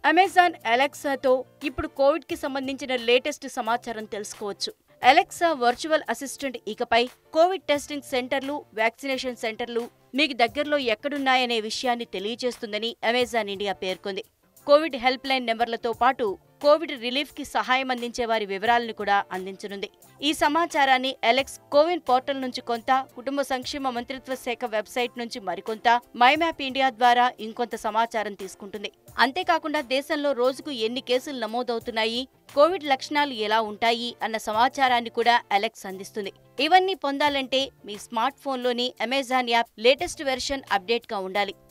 Amazon అలెక్సాతో ఇప్పుడు Covid కి సంబంధించిన లేటెస్ట్ సమాచారం తెలుసుకోవచ్చు అలెక్సా వర్చువల్ అసిస్టెంట్ ఇకపై కోవిడ్ టెస్టింగ్ సెంటర్లు వ్యాక్సినేషన్ సెంటర్లు మీకు దగ్గరలో ఎక్కడున్నాయనే విషయాన్ని తెలియజేస్తుందని అమెజాన్ ఇండియా పేర్కొంది కోవిడ్ హెల్ప్ లైన్ నెంబర్లతో పాటు కోవిడ్ రిలీఫ్ కి సహాయం అందించే వారి వివరాలను కూడా అందించనుంది ఈ సమాచారాన్ని అలెక్స్ కోవిన్ పోర్టల్ నుంచి కొంత కుటుంబ సంక్షేమ మంత్రిత్వ శాఖ వెబ్సైట్ నుంచి మరికొంత మైమ్యాప్ ఇండియా ద్వారా ఇంకొంత సమాచారం తీసుకుంటుంది అంతేకాకుండా దేశంలో రోజుకు ఎన్ని కేసులు నమోదవుతున్నాయి కోవిడ్ లక్షణాలు ఎలా ఉంటాయి అన్న సమాచారాన్ని కూడా అలెక్స్ అందిస్తుంది ఇవన్నీ పొందాలంటే మీ స్మార్ట్ ఫోన్లోని అమెజాన్ యాప్ లేటెస్ట్ వెర్షన్ అప్డేట్గా ఉండాలి